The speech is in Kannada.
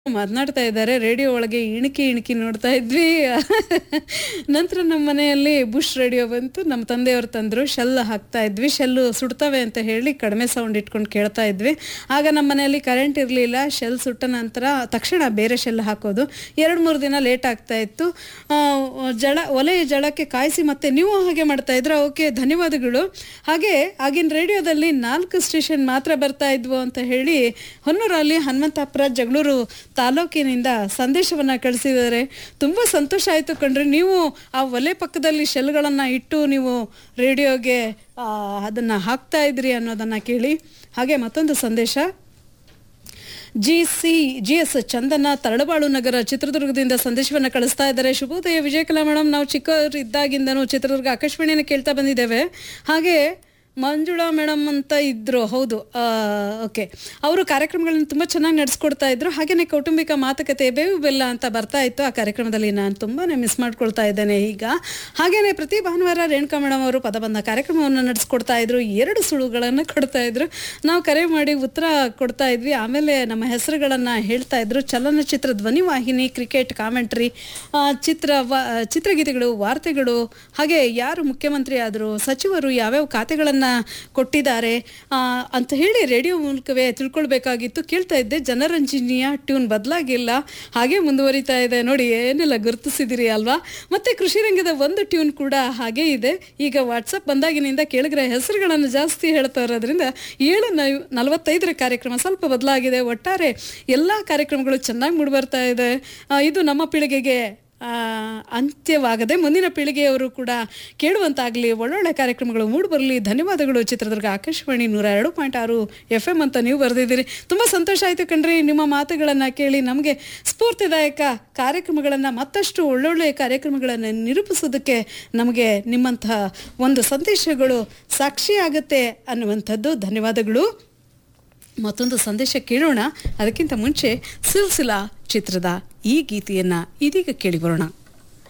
ಮಾತನಾಡ್ತಾ ಇದ್ದಾರೆ ರೇಡಿಯೋ ಒಳಗೆ ಇಣಕಿ ಇಣಕಿ ನೋಡ್ತಾ ಇದ್ವಿ ನಂತರ ನಮ್ಮ ಮನೆಯಲ್ಲಿ ಬುಷ್ ರೇಡಿಯೋ ಬಂತು ನಮ್ಮ ತಂದೆಯವರು ತಂದ್ರು ಶೆಲ್ ಹಾಕ್ತಾ ಇದ್ವಿ ಶೆಲ್ಲು ಸುಡ್ತವೆ ಅಂತ ಹೇಳಿ ಕಡಿಮೆ ಸೌಂಡ್ ಇಟ್ಕೊಂಡು ಕೇಳ್ತಾ ಇದ್ವಿ ಆಗ ನಮ್ಮ ಮನೆಯಲ್ಲಿ ಕರೆಂಟ್ ಇರಲಿಲ್ಲ ಶೆಲ್ ಸುಟ್ಟ ನಂತರ ತಕ್ಷಣ ಬೇರೆ ಶೆಲ್ ಹಾಕೋದು ಎರಡು ಮೂರು ದಿನ ಲೇಟ್ ಆಗ್ತಾ ಇತ್ತು ಆ, ಜಳ ಒಲೆ ಜಳಕ್ಕೆ ಕಾಯಿಸಿ ಮತ್ತೆ ನೀವು ಹಾಗೆ ಮಾಡ್ತಾ ಇದ್ರ ಓಕೆ ಧನ್ಯವಾದಗಳು ಹಾಗೆ ಆಗಿನ ರೇಡಿಯೋದಲ್ಲಿ ನಾಲ್ಕು ಸ್ಟೇಷನ್ ಮಾತ್ರ ಬರ್ತಾ ಇದ್ವು ಅಂತ ಹೇಳಿ ಹೊನ್ನೂರಲ್ಲಿ ಹನುಮಂತಾಪುರ ಜಗಳೂರು ತಾಲೂಕಿನಿಂದ ಸಂದೇಶವನ್ನ ಕಳಿಸಿದ್ದಾರೆ ತುಂಬಾ ಸಂತೋಷ ಆಯ್ತು ಕಣ್ರಿ ನೀವು ಆ ಒಲೆ ಪಕ್ಕದಲ್ಲಿ ಶೆಲ್ಗಳನ್ನ ಇಟ್ಟು ನೀವು ರೇಡಿಯೋಗೆ ಆ, ಅದನ್ನ ಹಾಕ್ತಾ ಇದ್ರಿ ಅನ್ನೋದನ್ನ ಕೇಳಿ ಹಾಗೆ ಮತ್ತೊಂದು ಸಂದೇಶ G C G S Chandana Taralabalu Nagara ಚಿತ್ರದುರ್ಗದಿಂದ ಸಂದೇಶವನ್ನ ಕಳಿಸ್ತಾ ಇದ್ದಾರೆ ಶುಭೋದಯ ವಿಜಯಕಲಾ ಮೇಡಮ್ ನಾವು ಚಿಕ್ಕವರು ಇದ್ದಾಗಿಂದನೂ ಚಿತ್ರದುರ್ಗ ಆಕಾಶವಾಣಿಯನ್ನು ಕೇಳ್ತಾ ಬಂದಿದ್ದೇವೆ ಹಾಗೆ ಮಂಜುಳಾ ಮೇಡಮ್ ಅಂತ ಇದ್ರು ಹೌದು ಓಕೆ ಅವರು ಕಾರ್ಯಕ್ರಮಗಳನ್ನ ತುಂಬ ಚೆನ್ನಾಗಿ ನಡೆಸ್ಕೊಡ್ತಾ ಇದ್ರು ಹಾಗೆಯೇ ಕೌಟುಂಬಿಕ ಮಾತುಕತೆ ಬೇವು ಬೆಲ್ಲ ಅಂತ ಬರ್ತಾ ಇತ್ತು ಆ ಕಾರ್ಯಕ್ರಮದಲ್ಲಿ ನಾನು ತುಂಬಾನೇ ಮಿಸ್ ಮಾಡ್ಕೊಳ್ತಾ ಇದ್ದೇನೆ ಈಗ ಹಾಗೇನೆ ಪ್ರತಿ ಭಾನುವಾರ ರೇಣುಕಾ ಮೇಡಮ್ ಅವರು ಪದಬಂಧ ಕಾರ್ಯಕ್ರಮವನ್ನು ನಡೆಸ್ಕೊಡ್ತಾ ಇದ್ರು ಎರಡು ಸುಳುಗಳನ್ನು ಕೊಡ್ತಾ ಇದ್ರು ನಾವು ಕರೆ ಮಾಡಿ ಉತ್ತರ ಕೊಡ್ತಾ ಇದ್ವಿ ಆಮೇಲೆ ನಮ್ಮ ಹೆಸರುಗಳನ್ನ ಹೇಳ್ತಾ ಇದ್ರು ಚಲನಚಿತ್ರ ಧ್ವನಿವಾಹಿನಿ ಕ್ರಿಕೆಟ್ ಕಾಮೆಂಟ್ರಿ ಚಿತ್ರ ವ- ಚಿತ್ರಗೀತೆಗಳು ವಾರ್ತೆಗಳು ಹಾಗೆ ಯಾರು ಮುಖ್ಯಮಂತ್ರಿ ಆದರು ಸಚಿವರು ಯಾವ್ಯಾವ ಖಾತೆಗಳನ್ನು ಕೊಟ್ಟಿದ್ದಾರೆ ಆ, ಅಂತ ಹೇಳಿ ರೇಡಿಯೋ ಮೂಲಕವೇ ತಿಳ್ಕೊಳ್ಬೇಕಾಗಿತ್ತು ಕೇಳ್ತಾ ಇದ್ದೆ ಜನರಂಜನೀಯ ಟ್ಯೂನ್ ಬದಲಾಗಿಲ್ಲ ಹಾಗೆ ಮುಂದುವರಿತಾ ಇದೆ ನೋಡಿ ಏನೆಲ್ಲ ಗುರುತಿಸಿದಿರಿ ಅಲ್ವಾ ಮತ್ತೆ ಕೃಷಿ ರಂಗದ ಒಂದು ಟ್ಯೂನ್ ಕೂಡ ಹಾಗೇ ಇದೆ ಈಗ ವಾಟ್ಸಪ್ ಬಂದಾಗಿನಿಂದ ಕೇಳಿದ್ರೆ ಹೆಸರುಗಳನ್ನು ಜಾಸ್ತಿ ಹೇಳ್ತಾ ಇರೋದ್ರಿಂದ ಏಳು ನೈ- ನಲವತ್ತೈದರ ಕಾರ್ಯಕ್ರಮ ಸ್ವಲ್ಪ ಬದಲಾಗಿದೆ ಒಟ್ಟಾರೆ ಎಲ್ಲ ಕಾರ್ಯಕ್ರಮಗಳು ಚೆನ್ನಾಗಿ ಮೂಡಿಬರ್ತಾ ಇದೆ ಆ, ಇದು ನಮ್ಮ ಪೀಳಿಗೆಗೆ ಆ, ಅಂತ್ಯವಾಗದೆ ಮುಂದಿನ ಪೀಳಿಗೆಯವರು ಕೂಡ ಕೇಳುವಂತಾಗಲಿ ಒಳ್ಳೊಳ್ಳೆ ಕಾರ್ಯಕ್ರಮಗಳು ಮೂಡಿಬರಲಿ ಧನ್ಯವಾದಗಳು ಚಿತ್ರದುರ್ಗ ಆಕಾಶವಾಣಿ ನೂರ ಎರಡು ಪಾಯಿಂಟ್ ಆರು ಎಫ್ ಎಂ ಅಂತ ನೀವು ಬರೆದಿದ್ದೀರಿ ತುಂಬ ಸಂತೋಷ ಆಯಿತು ಕಣ್ರಿ ನಿಮ್ಮ ಮಾತುಗಳನ್ನು ಕೇಳಿ ನಮಗೆ ಸ್ಫೂರ್ತಿದಾಯಕ ಕಾರ್ಯಕ್ರಮಗಳನ್ನು ಮತ್ತಷ್ಟು ಒಳ್ಳೊಳ್ಳೆ ಕಾರ್ಯಕ್ರಮಗಳನ್ನು ನಿರೂಪಿಸೋದಕ್ಕೆ ನಮಗೆ ನಿಮ್ಮಂತಹ ಒಂದು ಸಂದೇಶಗಳು ಸಾಕ್ಷಿಯಾಗುತ್ತೆ ಅನ್ನುವಂಥದ್ದು ಧನ್ಯವಾದಗಳು ಮತ್ತೊಂದು ಸಂದೇಶ ಕೇಳೋಣ ಅದಕ್ಕಿಂತ ಮುಂಚೆ ಸಿಲ್ಸಿಲಾ ಚಿತ್ರದ ಈ ಗೀತೆಯನ್ನ ಇದೀಗ ಕೇಳಿ ಬರೋಣ